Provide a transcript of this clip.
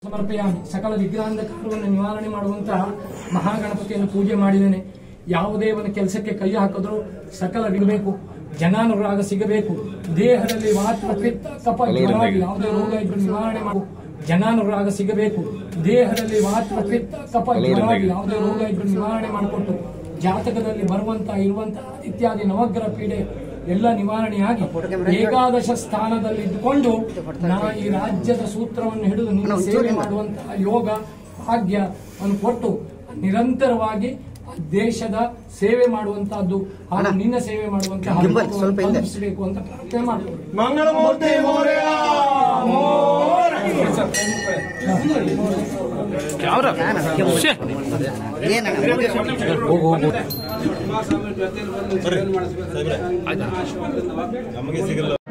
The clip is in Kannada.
ಸಮರ್ಪಯಾಮಿ ಸಕಲ ವಿಗ್ರಹಾಂಧಕಾರವನ್ನು ನಿವಾರಣೆ ಮಾಡುವಂತಹ ಮಹಾಗಣಪತಿಯನ್ನು ಪೂಜೆ ಮಾಡಿದ್ದೇನೆ ಯಾವುದೇ ಒಂದು ಕೆಲಸಕ್ಕೆ ಕೈ ಹಾಕಿದ್ರು ಸಕಲ ಬಿಡಬೇಕು ಜನಾನುರಾಗ ಸಿಗಬೇಕು ದೇಹದಲ್ಲಿ ವಾತ ಪಿತ್ತ ಕಫ ಜ್ವರ ಯಾವುದೇ ರೋಗ ಇದ್ರೂ ನಿವಾರಣೆ ಮಾಡು ಜನಾನುರಾಗ ಸಿಗಬೇಕು ದೇಹದಲ್ಲಿ ವಾತ ಪಿತ್ತ ಕಫ ಜ್ವರ ಯಾವುದೇ ರೋಗ ಇದ್ರೂ ನಿವಾರಣೆ ಮಾಡಿಕೊಟ್ಟು ಜಾತಕದಲ್ಲಿ ಬರುವಂತಹ ಇರುವಂತಹ ಇತ್ಯಾದಿ ನವಗ್ರಹ ಪೀಡೆ ಎಲ್ಲ ನಿವಾರಣೆಯಾಗಿ ಏಕಾದಶ ಸ್ಥಾನದಲ್ಲಿ ಇದ್ದುಕೊಂಡು ನಾ ಈ ರಾಜ್ಯದ ಸೂತ್ರವನ್ನು ಹಿಡಿದು ನಿನ್ನ ಸೇವೆ ಮಾಡುವಂತಹ ಯೋಗ ಭಾಗ್ಯ ಅನ್ನು ಕೊಟ್ಟು ನಿರಂತರವಾಗಿ ಆ ದೇಶದ ಸೇವೆ ಮಾಡುವಂತಹದ್ದು ಹಾಗೂ ನಿನ್ನ ಸೇವೆ ಮಾಡುವಂತಹ ಗಿಂಬಲ್ ಸ್ವಲ್ಪ ಹಿಂದೆ. ತಲುಪಿಸಬೇಕು ಅಂತ ಪ್ರಾರ್ಥನೆ ಮಾಡ್ತೇವೆ ಮಂಗಳಮೂರ್ತಿ ಮೌರ್ಯ ಏನಣ್ಣ ನಮಗೆ ಸಿಗಲ್ಲ